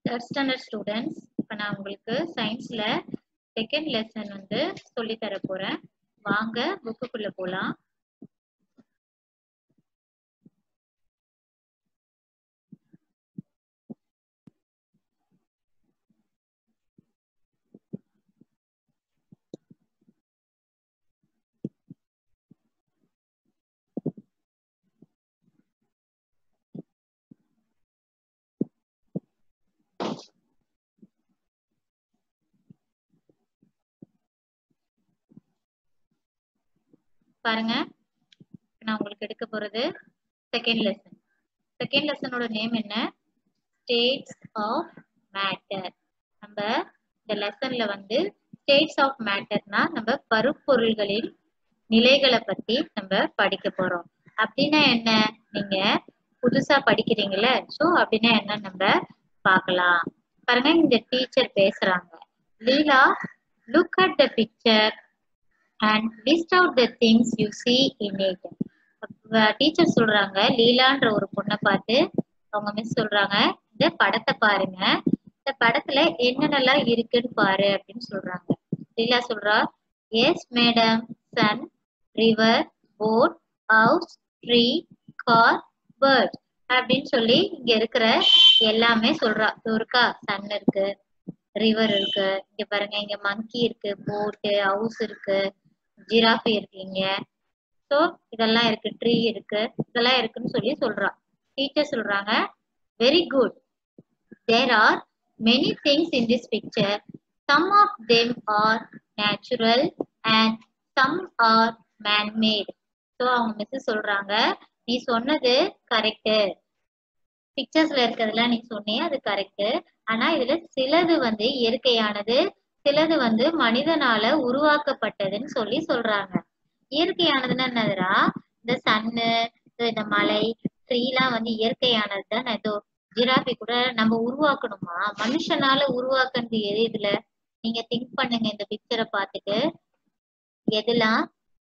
Third standard students இப்போ நான் உங்களுக்கு சயின்ஸில் செகண்ட் லெசன் வந்து சொல்லித் தர போகிறேன் வாங்க புக்குக்குள்ளே போகலாம் பாருங்க இப்ப நான் உங்களுக்கு எடுக்க போறது செகண்ட் லெசன் செகண்ட் லெசனோட நேம் என்ன ஸ்டேட்ஸ் ஆஃப் மேட்டர் நம்ம இந்த லெசன்ல வந்து ஸ்டேட்ஸ் ஆஃப் மேட்டர்னா நம்ம பருப்பொருள்களின் நிலைகளை பத்தி நம்ம படிக்க போறோம் அப்படின்னா என்ன நீங்க புதுசா படிக்கிறீங்கல்ல சோ அப்படின்னா என்ன நம்ம பார்க்கலாம் பாருங்க இந்த டீச்சர் பேசுறாங்க Leela look at the picture and list out the things you see in it teacher சொல்றாங்க லீலான்ற ஒரு பொண்ணை பார்த்து அவங்க மிஸ் சொல்றாங்க இந்த படத்தை பாருங்க இந்த படத்துல என்னென்னலாம் இருக்குன்னு பாரு அப்படின்னு சொல்றாங்க லீலா சொல்றா yes madam sun river boat house tree car bird அப்படின்னு சொல்லி இங்க இருக்கிற எல்லாமே சொல்றா இருக்கா சன் இருக்கு ரிவர் இருக்கு இங்க பாருங்க இங்க மங்கி இருக்கு போட்டு ஹவுஸ் இருக்கு ஜிராஃபி இருக்கு இங்க ஸோ இதெல்லாம் இருக்கு ட்ரீ இருக்கு இதெல்லாம் இருக்குன்னு சொல்லி சொல்றா டீச்சர் சொல்றாங்க very good there are many things in this picture some of them are natural and some are manmade so அவங்க மிஸ் சொல்றாங்க நீ சொன்னது கரெக்டு பிக்சர்ஸ்ல இருக்கிறதுலாம் நீ சொன்னியே அது கரெக்டு ஆனா இதுல சிலது வந்து இயற்கையானது சிலது வந்து மனிதனால உருவாக்கப்பட்டதுன்னு சொல்லி சொல்றாங்க இயற்கையானதுன்னா என்னதுடா இந்த சன்னு இந்த மலை ட்ரீலாம் வந்து இயற்கையானது தானே ஏதோ ஜிராஃபி கூட நம்ம உருவாக்கணுமா மனுஷனால உருவாக்குறது எது இதுல நீங்க திங்க் பண்ணுங்க இந்த பிக்சரை பார்த்துட்டு எதுலாம்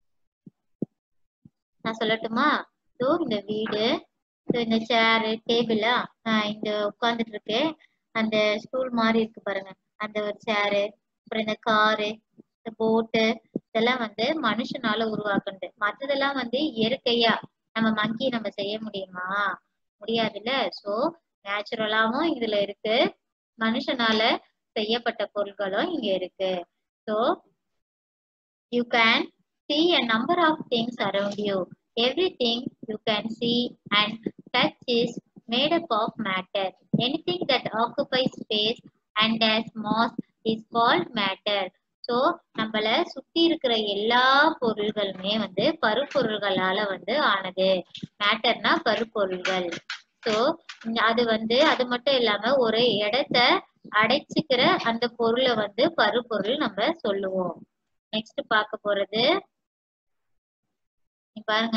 நான் சொல்லட்டுமா ஸோ இந்த வீடு இந்த சேரு டேபிளா இங்க உட்காந்துட்டு இருக்கு அந்த ஸ்டூல் மாதிரி இருக்கு பாருங்க அந்த ஒரு சேரு அப்புறம் இந்த காரு இந்த போட்டு இதெல்லாம் வந்து மனுஷனால உருவாக்குனது மற்றதெல்லாம் வந்து இயற்கையா நம்ம மங்கி நம்ம செய்ய முடியுமா முடியாதுல்ல சோ நேச்சுரலாவும் இதுல இருக்கு மனுஷனால செய்யப்பட்ட பொருட்களும் இங்க இருக்கு so you can see a number of things around you everything you can see and touch is made up of matter anything that occupies space and has mass is called matter so நம்மள சுத்தி இருக்கிற எல்லா பொருள்களுமே வந்து பருப்பொருள்களால வந்து ஆனது மேட்டர்னா பருப்பொருள்கள் so அது வந்து அது மட்டும் இல்லாம ஒரு இடத்த அடைச்சுக்கிற அந்த பொருளை வந்து பருப்பொருள் நம்ம சொல்லுவோம் நெக்ஸ்ட் பார்க்க போறது பாருங்க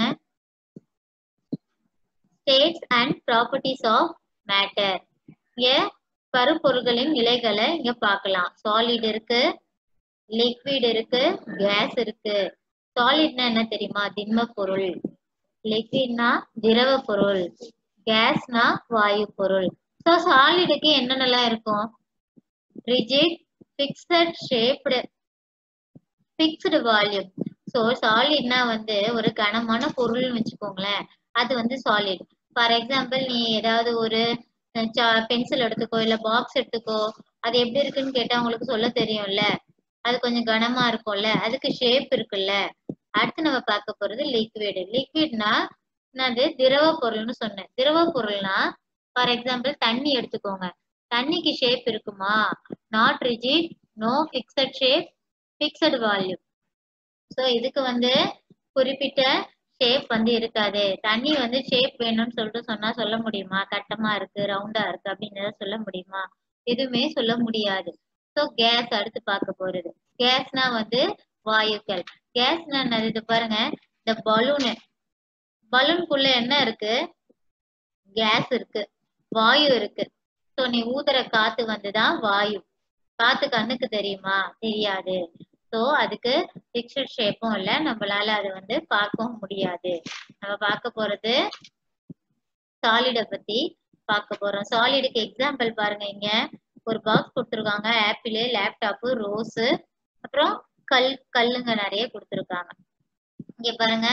states and properties of matter இங்க பருப்பொருள்களின் நிலைகளை இங்க பார்க்கலாம் சாலிட் இருக்கு லிக்விட் இருக்கு கேஸ் இருக்கு சாலிட்னா என்ன தெரியுமா திண்ம பொருள் லிக்விட்னா திரவ பொருள் கேஸ்னா வாயு பொருள் ஸோ சாலிடுக்கு என்னென்னலாம் இருக்கும் rigid fixed shaped fixed volume so சாலிட்னா வந்து ஒரு கனமான பொருள்னு வச்சுக்கோங்களேன் அது வந்து சாலிட் ஃபார் எக்ஸாம்பிள் நீ ஏதாவது ஒரு பென்சில் எடுத்துக்கோ இல்ல பாக்ஸ் எடுத்துக்கோ அது எப்படி இருக்குன்னு கேட்டா உங்களுக்கு சொல்ல தெரியும்ல அது கொஞ்சம் கனமா இருக்கும்ல அதுக்கு ஷேப் இருக்குல்ல அடுத்து நம்ம பார்க்க போறது லிக்விட் லிக்விட்னா அது திரவ பொருள்னு சொன்னேன் திரவ பொருள்னா ஃபார் எக்ஸாம்பிள் தண்ணி எடுத்துக்கோங்க தண்ணிக்கு ஷேப் இருக்குமா not rigid no fixed shape fixed volume so இதுக்கு வந்து குறிப்பிட்ட ஷேப் வந்து இருக்காது தண்ணி வந்து ஷேப் வேணும்னு சொல்லிட்டு சொன்னா சொல்ல முடியுமா கட்டமா இருக்கு ரவுண்டா இருக்கு அப்படின்னு சொல்ல முடியுமா எதுவுமே சொல்ல முடியாது ஸோ கேஸ் அடுத்து பார்க்க போறது கேஸ்னா வந்து வாயுக்கள் கேஸ்னா என்னது இது பாருங்க இந்த பலூனு பலூனுக்குள்ள என்ன இருக்கு கேஸ் இருக்கு வாயு இருக்கு ஸோ நீ ஊதுற காத்து வந்துதான் வாயு காத்து கண்ணுக்கு தெரியுமா தெரியாது ஸோ அதுக்கு பிக்சர் ஷேப்பும் இல்லை நம்மளால அதை வந்து பார்க்கவும் முடியாது நம்ம பார்க்க போறது சாலிட பத்தி பார்க்க போறோம் சாலிடுக்கு எக்ஸாம்பிள் பாருங்க இங்க ஒரு பாக்ஸ் கொடுத்துருக்காங்க ஆப்பிள் லேப்டாப்பு ரோஸு அப்புறம் கல் கல்லுங்க நிறைய கொடுத்துருக்காங்க இங்க பாருங்க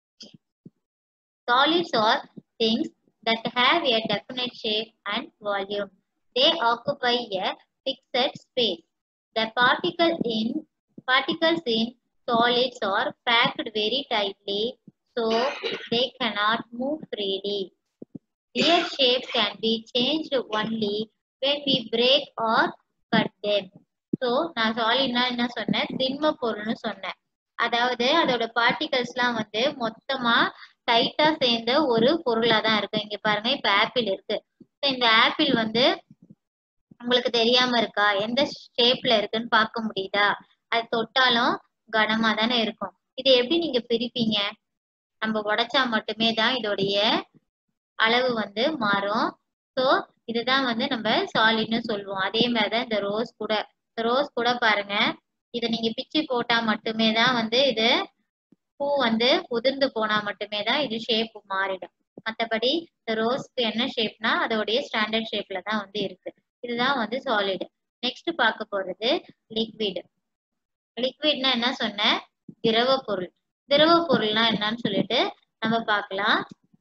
solids are things that have a definite shape and volume they occupy a fixed space the particle in particles in solids are packed very tightly so they cannot move freely their shape can be changed only when we break or cut them so நான் சாலிட்னா என்ன சொன்னேன் திண்ம பொருள்னு சொன்னேன் அதாவது அதோட பார்ட்டிகல்ஸ்லாம் வந்து மொத்தமா டைட்டா சேர்ந்த ஒரு பொருளா தான் இருக்கு இங்க பாருங்க இப்ப ஆப்பிள் இருக்கு So, இந்த ஆப்பிள் வந்து உங்களுக்கு தெரியாம இருக்கா எந்த ஷேப்ல இருக்குன்னு பார்க்க முடியுதா அது தொட்டாலும் கனமா தானே இருக்கும் இது எப்படி நீங்க பிரிப்பீங்க நம்ம உடைச்சா மட்டுமே தான் இதோடைய அளவு வந்து மாறும் ஸோ இதுதான் வந்து நம்ம சாலிட்னு சொல்லுவோம் அதே மாதிரிதான் இந்த ரோஸ் கூட ரோஸ் கூட பாருங்க இதை நீங்க பிச்சு போட்டா மட்டுமே தான் வந்து இது பூ வந்து உதிர்ந்து போனா மட்டுமே தான் இது ஷேப் மாறிடும் மத்தபடி இந்த ரோஸ்க்கு என்ன ஷேப்னா அதோடைய ஸ்டாண்டர்ட் ஷேப்ல தான் வந்து இருக்கு இதுதான் வந்து சாலிட் நெக்ஸ்ட் பார்க்க போறது லிக்விட் லிக்விட்னா என்ன சொன்னேன் திரவ பொருள் திரவ பொருள்னா என்னன்னு சொல்லிட்டு நம்ம பார்க்கலாம்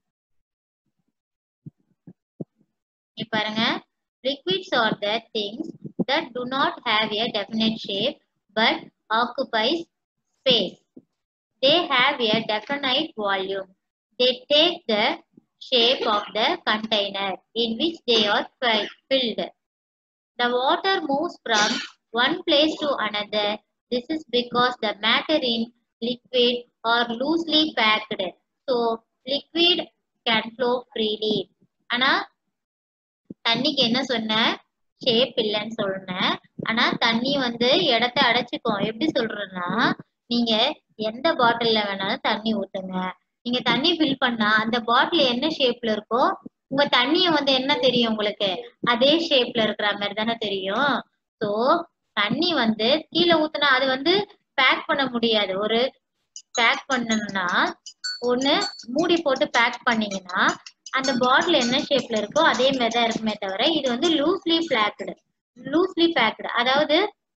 இங்க பாருங்க liquids are the things that do not have a definite shape but occupies space they have a definite volume they take the shape of the container in which they are fi- filled the water moves from one place to another this is because the matter in liquid are loosely packed so liquid can flow freely ஆனா தண்ணிக்கு என்ன சொன்ன shape இல்லைன்னு சொன்னேன் ஆனா தண்ணி வந்து இடத்த அடைச்சுக்கும் எப்படி சொல்றேன்னா நீங்க எந்த பாட்டில்ல வேணாலும் தண்ணி ஊத்துங்க நீங்க தண்ணி ஃபில் பண்ணா அந்த பாட்டில் என்ன ஷேப்ல இருக்கோ உங்க தண்ணிய வந்து என்ன தெரியும் உங்களுக்கு அதே ஷேப்ல இருக்கிற மாதிரி தானே தெரியும் சோ தண்ணி வந்து கீழே ஊத்துனா அது வந்து பேக் பண்ண முடியாது ஒரு பேக் பண்ணணும்னா ஒண்ணு மூடி போட்டு பேக் பண்ணீங்கன்னா அந்த பாட்டில் என்ன ஷேப்ல இருக்கோ அதே மாதிரி தான் இருக்குமே தவிர இது வந்து லூஸ்லி பேக்டு லூஸ்லி பேக்டு அதாவது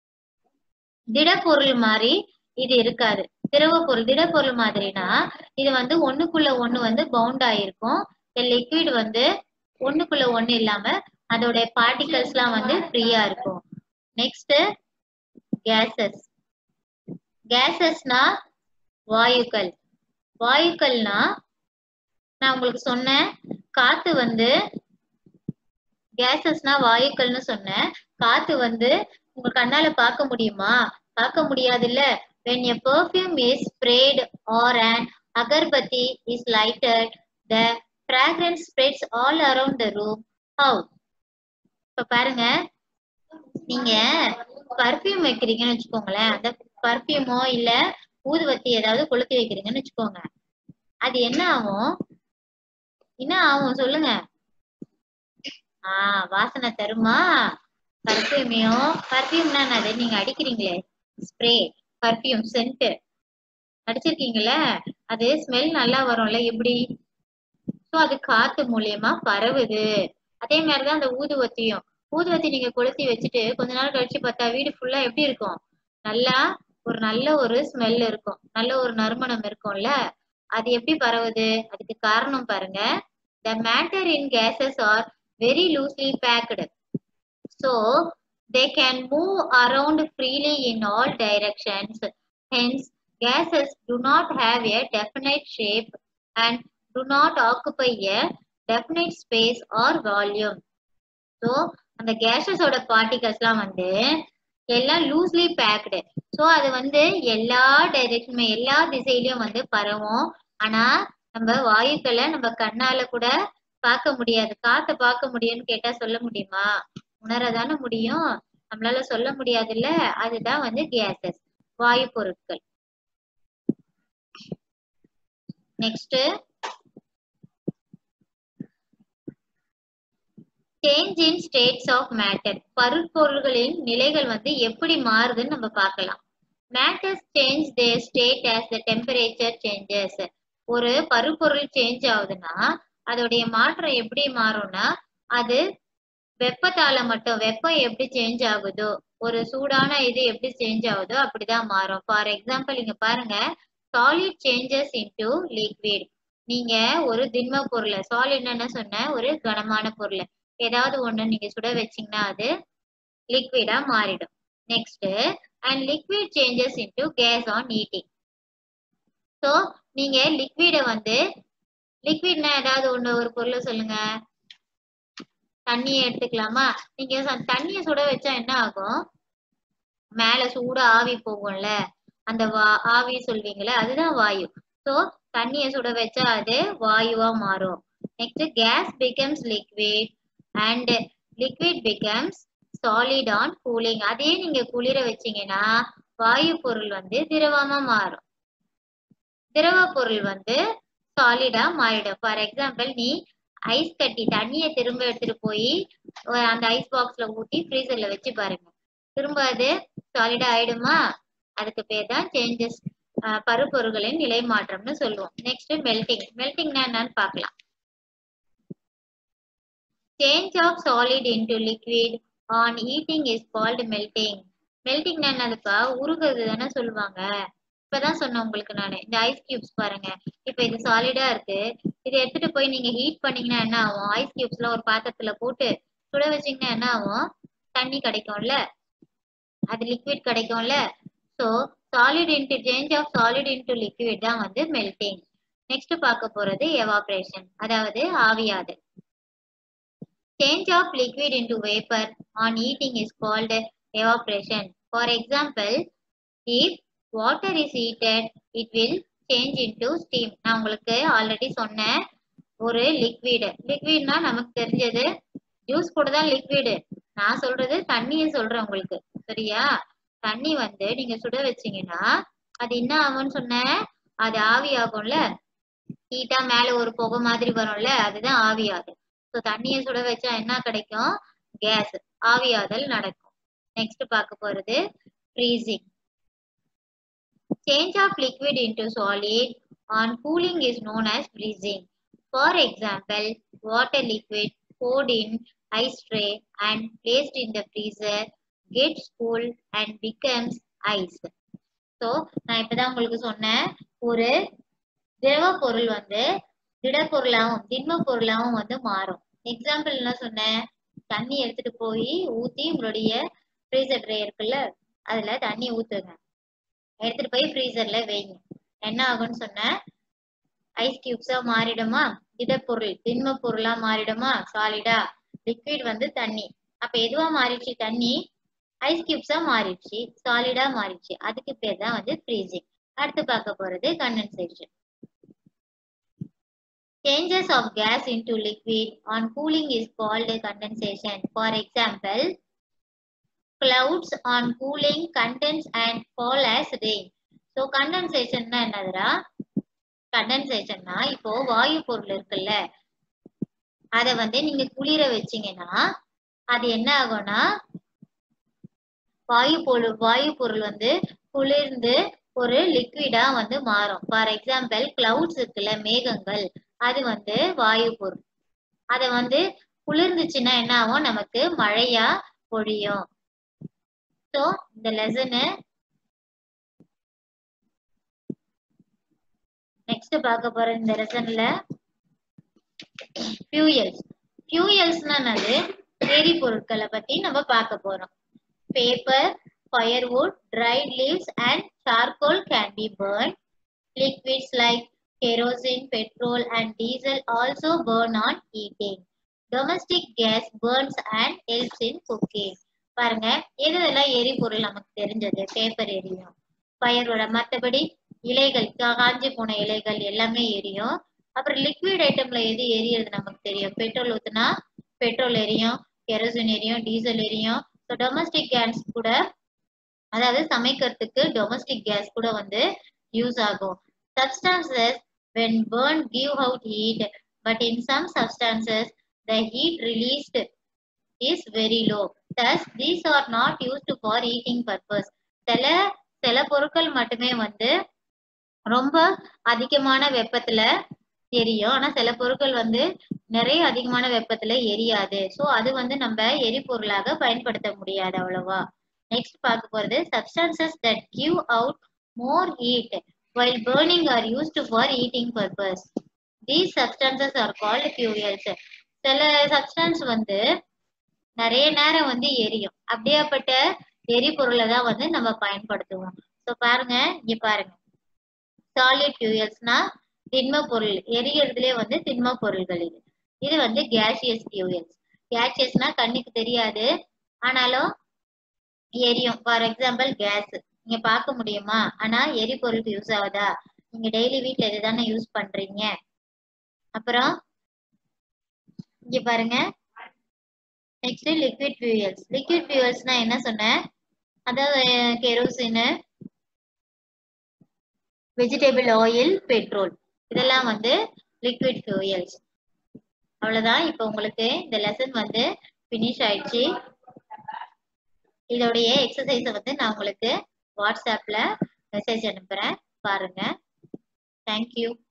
திடப்பொருள் மாதிரி இது இருக்காது திரவ பொருள் திடப்பொருள் மாதிரினா இது வந்து ஒண்ணுக்குள்ள ஒண்ணு வந்து பவுண்ட் ஆயிருக்கும் லிக்விட் வந்து ஒண்ணுக்குள்ள ஒண்ணு இல்லாம அதோட பார்ட்டிகல்ஸ் எல்லாம் வந்து ஃப்ரீயா இருக்கும் நெக்ஸ்ட் கேசஸ் கேசஸ்னா வாயுக்கள் வாயுக்கள்னா நான் உங்களுக்கு சொன்னேன் காத்து வந்து கேசஸ்னா வாயுக்கள்னு சொன்னேன் காத்து வந்து உங்க கண்ணால பார்க்க முடியுமா பார்க்க முடியாது இல்ல when a perfume is sprayed or an agarbatti is lighted the fragrance spreads all around the room how இப்ப பாருங்க நீங்க பர்ஃப்யூம் வைக்கிறீங்கன்னு வச்சுக்கோங்களேன் அந்த பர்ஃப்யூமோ இல்ல ஊதுவத்தி ஏதாவது கொளுத்தி வைக்கிறீங்கன்னு வச்சுக்கோங்க அது என்ன ஆகும் என்ன ஆகும் சொல்லுங்க ஆஹ் வாசனை தருமா பர்ஃப்யூமையும் பர்ஃப்யூம்னா என்னது நீங்க அடிக்கிறீங்களே ஸ்ப்ரே பர்ஃப்யூம் சென்ட் அடிச்சிருக்கீங்கல்ல அது ஸ்மெல் நல்லா வரும்ல எப்படி ஸோ அது காத்து மூலியமா பரவுது அதே மாதிரிதான் அந்த ஊதுவத்தியும் ஊதுவத்தி நீங்க கொளுத்தி வச்சுட்டு கொஞ்ச நாள் கழிச்சு பார்த்தா வீடு ஃபுல்லா எப்படி இருக்கும் நல்லா ஒரு நல்ல ஒரு ஸ்மெல் இருக்கும் நல்ல ஒரு நறுமணம் இருக்கும்ல அது எப்படி பரவுது அதுக்கு காரணம் பாருங்க the matter in gases are very loosely packed so they can move around freely in all directions hence gases do not have a definite shape and do not occupy a definite space or volume so அந்த கேஸஸோட பார்ட்டிகல்ஸ்லாம் வந்து எல்லாம் loosely packed so அது வந்து எல்லா டைரெக்ஷனுமே எல்லா திசையிலயும் வந்து பரவும் ஆனா நம்ம வாயுக்களை நம்ம கண்ணால கூட பார்க்க முடியாது காத்த பார்க்க முடியும்னு கேட்டா சொல்ல முடியுமா உணரதானே முடியும் நம்மளால சொல்ல முடியாதுல்ல அதுதான் வந்து கேசஸ் வாயு பொருட்கள் next change in states of matter பருப்பொருள்களின் நிலைகள் வந்து எப்படி மாறுதுன்னு நம்ம பார்க்கலாம் matters change their state as the temperature changes ஒரு பருப்பொருள் சேஞ்ச் ஆகுதுன்னா அதோடைய மாற்றம் எப்படி மாறும்னா அது வெப்பத்தால மட்டும் வெப்பம் எப்படி சேஞ்ச் ஆகுதோ ஒரு சூடான இது எப்படி சேஞ்ச் ஆகுதோ அப்படிதான் மாறும் ஃபார் எக்ஸாம்பிள் இங்க பாருங்க சாலிட் சேஞ்சஸ் இன்டு லிக்விட் நீங்க ஒரு திண்ம பொருளை சாலிட் என்ன சொன்ன ஒரு கனமான பொருளை ஏதாவது ஒண்ணு நீங்க சுட வச்சீங்கன்னா அது லிக்விடா மாறிடும் next and liquid changes into gas on heating so நீங்க லிக்விட வந்து லிக்விட்னா ஏதாவது ஒண்ணு ஒரு பொருளை சொல்லுங்க தண்ணியை எடுத்துக்கலாமா நீங்க ச- தண்ணிய சுட வச்சா என்ன ஆகும் மேல சூட ஆவி போகும்ல அந்த வா ஆவி சொல்வீங்கல்ல அதுதான் வாயு ஸோ தண்ணிய சுட வச்சா அது வாயுவா மாறும் next gas becomes liquid and liquid becomes solid on cooling அதே நீங்க குளிர வச்சீங்கன்னா வாயு பொருள் வந்து திரவமா மாறும் திரவ பொருள் வந்து சாலிடா மாறிடும் ஃபார் எக்ஸாம்பிள் நீ ஐஸ் கட்டி தண்ணியை திரும்ப எடுத்துட்டு போய் அந்த ஐஸ் பாக்ஸ்ல ஊத்தி ஃப்ரீசர்ல வச்சு பாருங்க திரும்ப அது சாலிடா ஆயிடுமா அதுக்கு பேர் தான் சேஞ்சஸ் பருப்பொருள்களின் நிலை மாற்றம்னு சொல்லுவோம் நெக்ஸ்ட் மெல்டிங் மெல்டிங்னா என்னன்னு பார்க்கலாம் change of solid into liquid on heating is called melting மெல்டிங்னா என்னதுப்பா உருகுறது தானே சொல்லுவாங்க இப்பதான் சொன்னேன் உங்களுக்கு நானு இந்த ஐஸ் கியூப்ஸ் பாருங்க இப்ப இது சாலிடா இருக்கு இதை எடுத்துட்டு போய் நீங்க ஹீட் பண்ணீங்கன்னா என்ன ஆகும் ஐஸ் கியூப்ஸ்ல ஒரு பாத்திரத்துல போட்டு சுட வச்சீங்கன்னா என்ன ஆகும் தண்ணி கிடைக்கும்ல அது லிக்விட் கிடைக்கும்ல so solid into change of solid into liquid தான் வந்து மெல்டிங் நெக்ஸ்ட் பார்க்க போறது எவாப்ரேஷன் அதாவது ஆவியாதல் change of liquid into vapour on heating is called evaporation for example if water is heated it will change into steam நான் உங்களுக்கு already சொன்னேன் ஒரு லிக்விடு லிக்விட்னா நமக்கு தெரிஞ்சது ஜூஸ் கூட தான் லிக்விடு நான் சொல்றது தண்ணியை சொல்றேன் உங்களுக்கு சரியா தண்ணி வந்து நீங்க சுட வச்சீங்கன்னா அது என்ன ஆகும்னு சொன்னேன் அது ஆவி ஆகும்ல ஹீட்டா மேல ஒரு புகை மாதிரி வரும்ல அதுதான் ஆவியாதல் ஸோ தண்ணியை சுட வச்சா என்ன கிடைக்கும் கேஸ் ஆவியாதல் நடக்கும் நெக்ஸ்ட் பார்க்க போறது freezing Change of liquid into solid on cooling is known as freezing. For example, water liquid poured in ice tray and placed in the freezer gets cool and becomes ice. So நான் இப்பதான் உங்களுக்கு சொன்னேன் ஒரு திரவ பொருள் வந்து திடப்பொருளாகவும் திண்ம பொருளாகவும் வந்து மாறும் எக்ஸாம்பிள் என்ன சொன்னேன் தண்ணி எடுத்துட்டு போய் ஊத்தி உங்களுடைய ஃப்ரீசர் ட்ரே இருக்குல்ல அதுல தண்ணி ஊத்துங்க எடுத்துட்டு போய் ஃப்ரீசர்ல வைங்க என்ன ஆகும்னு சொன்ன ஐஸ் கியூப்ஸா மாறிடுமா திடப்பொருள் திண்ம பொருளா மாறிடுமா சாலிடா லிக்விட் வந்து தண்ணி அப்ப எதுவா மாறிடுச்சு தண்ணி ஐஸ் கியூப்ஸா மாறிடுச்சு சாலிடா மாறிடுச்சு அதுக்கு பேர் தான் வந்து ஃப்ரீசிங் அடுத்து பார்க்க போறது condensation Changes of gas into liquid on cooling is called condensation. For example, clouds on cooling condense and fall as rain. So condensation னா என்னதுடா கண்டென்சேஷன்னா இப்போ வாயு பொருள் இருக்குல்ல அத வந்து நீங்க குளிர வச்சீங்கன்னா அது என்ன ஆகும்னா வாயு பொருள் வாயு பொருள் வந்து குளிர்ந்து ஒரு லிக்விடா வந்து மாறும் ஃபார் எக்ஸாம்பிள் கிளவுட்ஸ் இருக்குல்ல மேகங்கள் அது வந்து வாயு பொருள் அத வந்து குளிர்ந்துச்சுன்னா என்ன ஆகும் நமக்கு மழையா பொழியும் ஸோ இந்த லெசனு நெக்ஸ்ட் பார்க்க போற இந்த லெசன்ல ஃபியூயல்ஸ் ஃபியூயல்ஸ்னா என்னது எரிபொருட்களை பத்தி நம்ம பார்க்க போறோம் paper firewood dried leaves and charcoal can be burned liquids like kerosene petrol and diesel also burn on heating domestic gas burns and helps in cooking பாருங்க எது இதெல்லாம் எரிபொருள் நமக்கு தெரிஞ்சது பேப்பர் எரியும் பயரோட மத்தபடி இலைகள் கா- காஞ்சு போன இலைகள் எல்லாமே எரியும் அப்புறம் லிக்விட் ஐட்டம்ல எது எரியறது நமக்கு தெரியும் பெட்ரோல் ஊத்துனா பெட்ரோல் எரியும் கெரோசின் எரியும் டீசல் எரியும் ஸோ டொமஸ்டிக் கேஸ் கூட அதாவது சமைக்கிறதுக்கு டொமஸ்டிக் கேஸ் கூட வந்து யூஸ் ஆகும் substances when burned give out heat but in some substances the heat released is very low thus these are not used for heating purpose சில சில பொருட்கள் மட்டுமே வந்து ரொம்ப அதிகமான வெப்பத்துல எரியும் ஆனா சில பொருட்கள் வந்து நிறைய அதிகமான வெப்பத்துல எரியாது சோ அது வந்து நம்ம எரிபொருளாக பயன்படுத்த முடியாது அவ்வளவா நெக்ஸ்ட் பார்க்க போறது substances that give out more heat while burning are used for heating purpose these substances are called fuels சில சப்ஸ்டன்ஸ் வந்து நிறைய நேரம் வந்து எரியும் அப்படியாப்பட்ட எரிபொருளை தான் வந்து நம்ம பயன்படுத்துவோம் ஸோ பாருங்க இங்க பாருங்க சாலிட் ஃபியூயல்ஸ்னா திண்ம பொருள் எரியறதுலே வந்து திண்ம பொருள்கள் இது இது வந்து கேசியஸ் ஃபியூயல்ஸ் கேசியஸ்னா கண்ணுக்கு தெரியாது ஆனாலும் எரியும் ஃபார் எக்ஸாம்பிள் கேஸ் நீங்க பார்க்க முடியுமா ஆனா எரிபொருளுக்கு யூஸ் ஆகுதா நீங்க டெய்லி வீட்ல இதுதானே யூஸ் பண்றீங்க அப்புறம் இங்க பாருங்க நெக்ஸ்ட் லிக்விட் ஃபியூயல்ஸ் லிக்விட் ஃபியூயல்ஸ்னா என்ன சொன்னேன் அதாவது கெரோசின் வெஜிடபிள் ஆயில் பெட்ரோல் இதெல்லாம் வந்து லிக்விட் ஃபியூயல்ஸ் அவ்வளவுதான் இப்போ உங்களுக்கு இந்த லெசன் வந்து ஃபினிஷ் ஆயிடுச்சு இதோடைய எக்ஸசைஸை வந்து நான் உங்களுக்கு வாட்ஸ்அப்ல மெசேஜ் அனுப்புறேன் பாருங்க தேங்க்யூ